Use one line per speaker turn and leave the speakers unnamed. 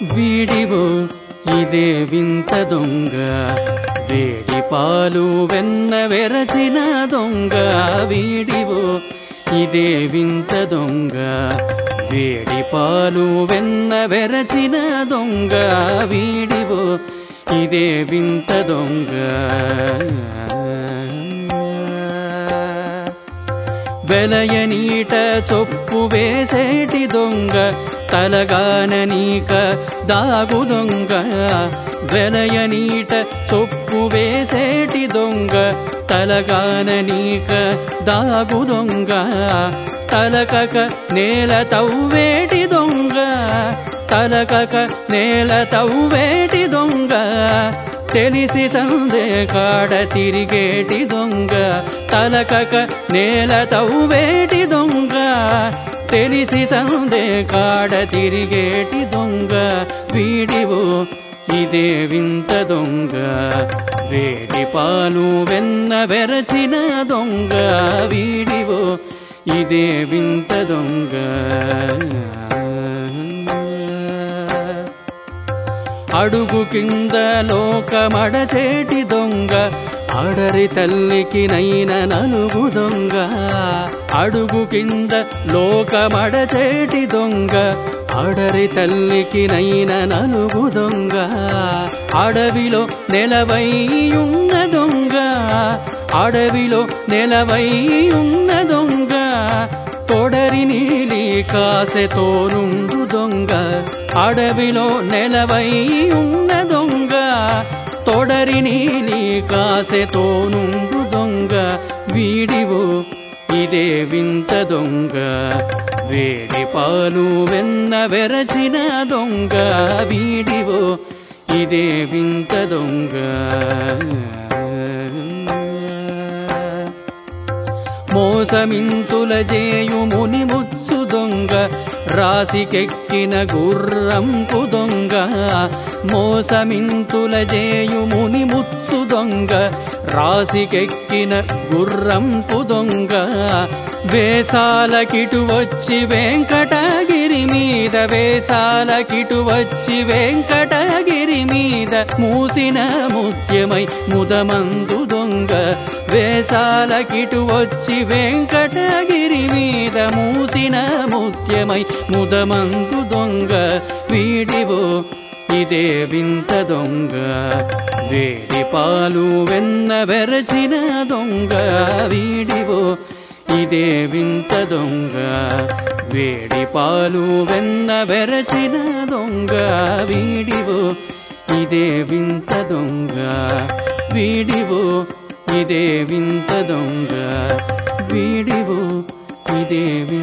వీడివో ఇదే వింత దొంగ వేడి పాలు వెన్న వెరచిన దొంగ వీడివో ఇదే వింత దొంగ వేడి పాలు వెన్న వెరచిన దొంగ వీడివో ఇదే వింత దొంగ వెలయ నీట చొప్పు వేసేటి దొంగ తలగాన నీక దాగు దొంగ వెలయ నీట చొప్పు వేసేటి దొంగ తలగాన నీక దాగు దొంగ తలకక నేల తవ్వేటి దొంగ తలకక నేల తవ్వేటి దొంగ తెలిసి సందే కాడ తిరిగేటి దొంగ తలకక నేల తవ్వేటి దొంగ తెలిసి సందే కాడ తిరిగేటి దొంగ వీడివో ఇదే వింత దొంగ వేడి పాలు వెన్న వెరచిన దొంగ వీడివో ఇదే వింత దొంగ అడుగు కింద లోకమడచేటి దొంగ అడరి తల్లికి నైన నలుగు దొంగ అడుగు కింద లోకమడచేటి దొంగ అడరి తల్లికి నైన నలుగు దొంగ అడవిలో నెలవై ఉన్న దొంగ అడవిలో నెలవై ఉన్న దొంగ తొడరి నీలి కాసెతోనుండు దొంగ అడవిలో నెలవై ఉన్న దొంగ తొడరి నీలి కాసెతోనుండు దొంగ వీడివో ఇదే వింత దొంగ వేడి పాలు వెన్న వెరచిన దొంగ వీడివో ఇదే వింత దొంగ మోసమింతుల జేయు ముని ముచ్చు దొంగ రాసికెక్కిన గుర్రంపు దొంగ మోసమింతుల జేయు ముని ముచ్చు దొంగ రాసికెక్కిన గుర్రంపు దొంగ వేసాలకిటు వచ్చి వెంకటగిరి మీద వేసాలకిటు వచ్చి వెంకటగిరి మీద మూసిన ముత్యమై ముదమందు దొంగ వేసాలకిటు వచ్చి వెంకటగిరి మీద మూసిన ముత్యమై ముదమందు దొంగ వీడివో ఇదే వింత దొంగ వేడి పాలు వెన్న వెరచిన దొంగ వీడివో ఇదే వింత దొంగ వేడి పాలు వెన్న వెరచిన దొంగ వీడివో ఇదే వింత దొంగ వీడివో ఇదే వింత దొంగ వీడివో ఇదే వింత